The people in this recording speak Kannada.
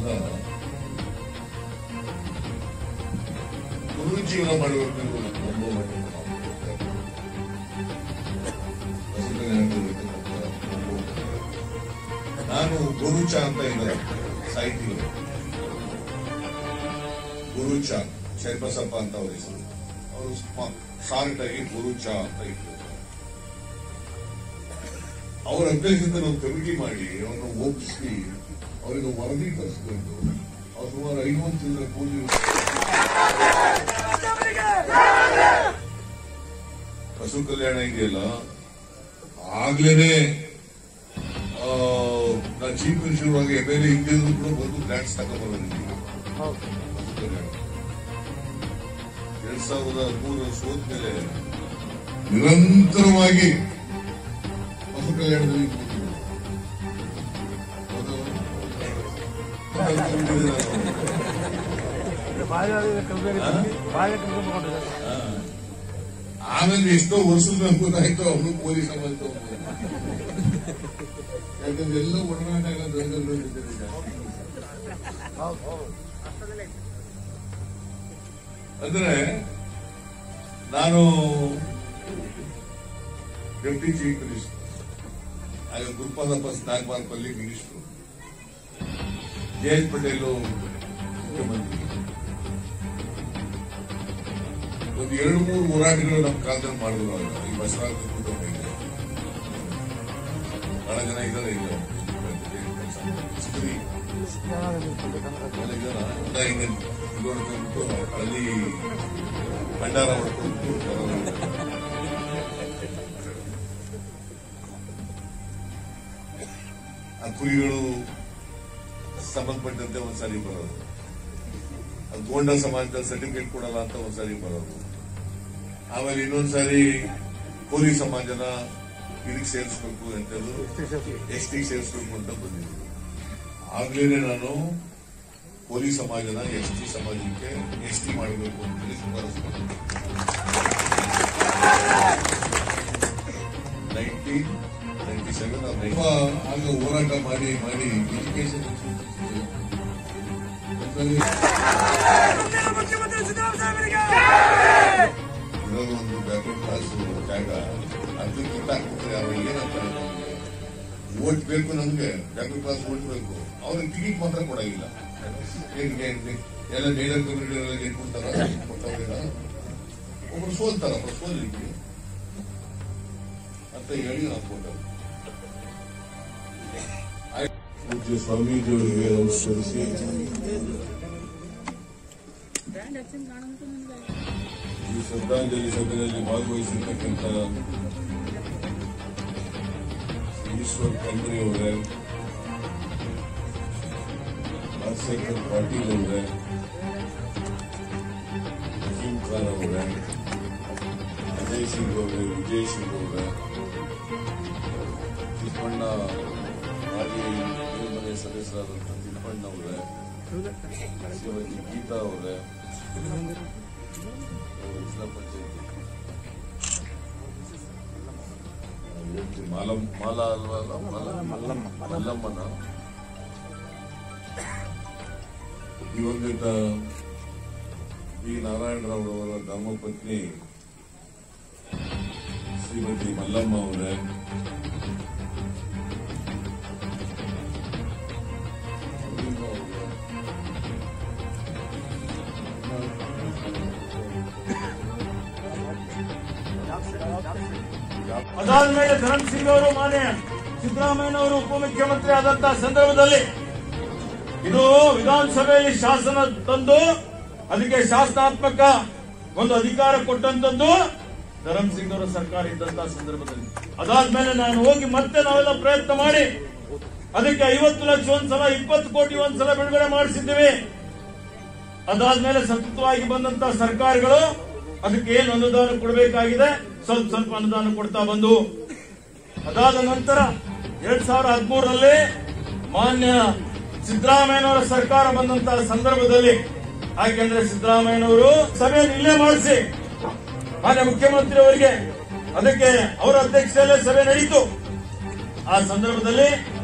ಗುರು ಜೀವನ ಮಾಡಬೇಕು ಎಂದು ನಂಬುವ ಮಟ್ಟಿಗೆ ನಾವು ಬಸವಕಲ್ಯಾಣದಲ್ಲಿರ್ತಕ್ಕಂಥ ನಾನು ಗುರುಚ ಅಂತ ಇದ್ದಾರೆ ಸಾಹಿತಿಗಳು ಗುರುಚ ಶೈಬಸಪ್ಪ ಅಂತ ಅವ್ರ ಹೆಸರು ಅವರು ಶಾರ್ಟ್ ಆಗಿ ಗುರುಚ ಅಂತ ಇಟ್ಟಿದ್ದಾರೆ ಅವರ ಅಭ್ಯರ್ಥಿಯಿಂದ ನಾವು ಕಮಿಟಿ ಮಾಡಿ ಅವರನ್ನು ಒಪ್ಪಿಸಿ ಅವರಿಗೆ ವರದಿ ಕಳಿಸ್ಕೊಂಡು ಅವ್ರು ಸುಮಾರು ಐನೂರು ಚಿಲ್ಲರೆ ಕೂಲಿ ಹಸು ಕಲ್ಯಾಣ ಇದೆಯಲ್ಲ ಆಗ್ಲೇನೆ ಆ, ನಾನು ಚೀಫ್ ಮಿನಿಸ್ಟರ್ ಆಗಿ ಎಮ್ ಎಲ್ ಎ ಹಿಂದಿದ್ರು ಕೂಡ ಬಂದು ಗ್ರಾಂಟ್ಸ್ ತಗೊಂಡ್ಬರೋದಿಲ್ಲ ಎರಡ್ ಸಾವಿರದ ಮೂರು ಸೋತ್ ಮೇಲೆ ನಿರಂತರವಾಗಿ ಹಸು ಕಲ್ಯಾಣದಲ್ಲಿ ಕೂತಿದ್ರು. ಹೌದಾ? ಆಮೇಲೆ ಎಷ್ಟೋ ವರ್ಷದ ಗೊತ್ತಾಯ್ತು ಅವನು ಪೊಲೀಸ್ ಬಂತು ಯಾಕಂದ್ರೆ ಎಲ್ಲ ಒಡನಾಟ ಎಲ್ಲ ದಂಗಲ್ ಅಂದ್ರೆ ನಾನು ಡೆಪ್ಟಿ ಚೀಫ್ ಮಿನಿಸ್ಟರ್ ಆಗ Gurupadappa Nagamarapalli minister J H Patel ಮುಖ್ಯಮಂತ್ರಿ ಒಂದು ಎರಡು ಮೂರು ಹೋರಾಟಗಳು ನಮ್ಮ ಕಾಲದಲ್ಲಿ ಮಾಡಿದ್ರು ಆಗ ಈ ಬಸವರಾಜ ಕೂತ್ಕೊಂಡಿದ್ದೆ ಬಹಳ ಜನ ಇದ್ದಾರೆ ಈಗ ಸ್ತ್ರೀ ಎಲ್ಲ ಜನ ಎಲ್ಲ ಹಿಂಗೆ ನೋಡ್ಕೊಂಡ್ಬಿಟ್ಟು ಅಲ್ಲಿ ಭಂಡಾರ ಹೊಡ್ಕೊಂಡು ಆ ಕುರಿಗಳು ಸಂಬಂಧಪಟ್ಟಂತೆ ಒಂದ್ಸಾರಿ ಬರೋದು ಅದು ಗೋಂಡ ಸಮಾಜದಲ್ಲಿ ಸರ್ಟಿಫಿಕೇಟ್ ಕೊಡಲ್ಲ ಅಂತ ಒಂದ್ಸಾರಿ ಬರೋದು ಆಮೇಲೆ ಇನ್ನೊಂದ್ಸಾರಿ ಕೋಲಿ ಸಮಾಜನ ಇದಕ್ಕೆ ಸೇರಿಸ್ಬೇಕು ಅಂತಂದ್ರು ಎಸ್ ಟಿ ಸೇರಿಸ್ಬೇಕು ಅಂತ ಬಂದಿದ್ರು ಆಗ್ಲೇನೆ ನಾನು ಕೋಲಿ ಸಮಾಜನ ಎಸ್ ಟಿ ಸಮಾಜಕ್ಕೆ ಎಸ್ ಟಿ ಮಾಡಬೇಕು ಅಂತೇಳಿ ಶಿಫಾರಸು ಮಾಡಿದ್ದೆ ನೈನ್ಟೀನ್ ನೈನ್ಟಿ ಸೆವೆನ್ ಆಗ ಹೋರಾಟ ಮಾಡಿ ಮಾಡಿ ಎಜುಕೇಶನ್ ಮುಖ್ಯಮಂತ್ರಿ ಸಿದ್ದರಾಮಯ್ಯ ಇರೋದು ಒಂದು ಬ್ಯಾಕ್ವರ್ಡ್ ಕ್ಲಾಸ್ ಜಾಗ ಅದಕ್ಕಿಂತ ಹಾಕ್ಬಿಟ್ರೆ ಅವ್ರು ಏನಂತಾರೆ ನಮ್ಗೆ ಓಟ್ ಬೇಕು ನಮ್ಗೆ ಬ್ಯಾಕ್ವರ್ಡ್ ಕ್ಲಾಸ್ ಓಟ್ ಬೇಕು ಅವ್ರಿಗೆ ಟಿಕೆಟ್ ಮಾತ್ರ ಕೊಡಂಗಿಲ್ಲ ಏನ್ಗೆ ಏನ್ಗೆ? ಎಲ್ಲ ನೇಡರ್ ಕಮ್ಯುನಿಟಿ ಏನ್ ಕೊಡ್ತಾರ ಕೊಡ್ತಾವ್ರಿಲ್ಲ ಒಬ್ರು ಸೋಲ್ತಾರಪ್ಪ ಸೋಲಿಕ್ಕೆ ಅಂತ ಹೇಳಿ ನಾವು ಕೊಟ್ಟರು ಪೂಜ್ಯ ಸ್ವಾಮೀಜಿಯವರಿಗೆ ನಮಸ್ಕರಿಸಿ ಈ ಶ್ರದ್ಧಾಂಜಲಿ ಸಭೆಯಲ್ಲಿ ಭಾಗವಹಿಸಿರ್ತಕ್ಕಂಥ ಈಶ್ವರ್ ಖಂಡ್ರಿ ಅವರೇ ರಾಜಶೇಖರ್ ಪಾಟೀಲ್ ಅವರೇ ಅಜೀಂ ಖಾನ್ ಅವರೇ ಅಜಯ್ ಸಿಂಗ್ ಅವರೇ ವಿಜಯ್ ಸಿಂಗ್ ಅವರೇ ತಿಪ್ಪಣ್ಣ ಮಾಜಿ ಮೇಲ್ಮನೆ ಸದಸ್ಯರಾದಂಥ ತಿಪ್ಪಣ್ಣ ಅವರೇ ಶ್ರೀಮತಿ ಗೀತಾ ಅವರೇ ಜಿಲ್ಲಾ ಪಂಚಾಯತಿ ಹೇಳ್ತೀನಿ, ಮಾಲಮ್ ಮಾಲಾ ಅಲ್ವಾ ಅಲ್ಲ? ಮಾಲ ಮಲ್ಲಮ್ಮನ ದಿವಂಗತ ಬಿ ನಾರಾಯಣರಾವ್ ಅವರ ಧರ್ಮಪತ್ನಿ ಶ್ರೀಮತಿ ಮಲ್ಲಮ್ಮ ಅವರೇ ಅದಾದ್ಮೇಲೆ ಧರಮ್ ಸಿಂಗ್ ಅವರು ಮಾನ್ಯ ಸಿದ್ದರಾಮಯ್ಯನವರು ಉಪಮುಖ್ಯಮಂತ್ರಿ ಆದಂತಹ ಸಂದರ್ಭದಲ್ಲಿ ಇದು ವಿಧಾನಸಭೆಯಲ್ಲಿ ಶಾಸನ ತಂದು ಅದಕ್ಕೆ ಶಾಸನಾತ್ಮಕ ಒಂದು ಅಧಿಕಾರ ಕೊಟ್ಟಂತದ್ದು ಧರಮ್ ಸಿಂಗ್ ಅವರ ಸರ್ಕಾರ ಇದ್ದಂತಹ ಸಂದರ್ಭದಲ್ಲಿ ಅದಾದ್ಮೇಲೆ ನಾನು ಹೋಗಿ ಮತ್ತೆ ನಾವೆಲ್ಲ ಪ್ರಯತ್ನ ಮಾಡಿ ಅದಕ್ಕೆ ಐವತ್ತು ಲಕ್ಷ ಒಂದ್ಸಲ ಇಪ್ಪತ್ತು ಕೋಟಿ ಒಂದ್ಸಲ ಬಿಡುಗಡೆ ಮಾಡಿಸಿದ್ದೀವಿ ಅದಾದ್ಮೇಲೆ ಸತತವಾಗಿ ಬಂದಂತಹ ಸರ್ಕಾರಗಳು ಅದಕ್ಕೆ ಏನು ಅನುದಾನ ಕೊಡಬೇಕಾಗಿದೆ ಸ್ವಲ್ಪ ಸ್ವಲ್ಪ ಅನುದಾನ ಕೊಡ್ತಾ ಬಂದು ಅದಾದ ನಂತರ ಎರಡ್ ಸಾವಿರದ ಹದಿಮೂರರಲ್ಲಿ ಮಾನ್ಯ ಸಿದ್ದರಾಮಯ್ಯನವರ ಸರ್ಕಾರ ಬಂದಂತಹ ಸಂದರ್ಭದಲ್ಲಿ ಯಾಕೆಂದ್ರೆ ಸಿದ್ದರಾಮಯ್ಯನವರು ಸಭೆಯನ್ನು ಇಲ್ಲೇ ಮಾಡಿಸಿ ಮಾನ್ಯ ಮುಖ್ಯಮಂತ್ರಿ ಅವರಿಗೆ ಅದಕ್ಕೆ ಅವರ ಅಧ್ಯಕ್ಷತೆಯಲ್ಲೇ ಸಭೆ ನಡೀತು ಆ ಸಂದರ್ಭದಲ್ಲಿ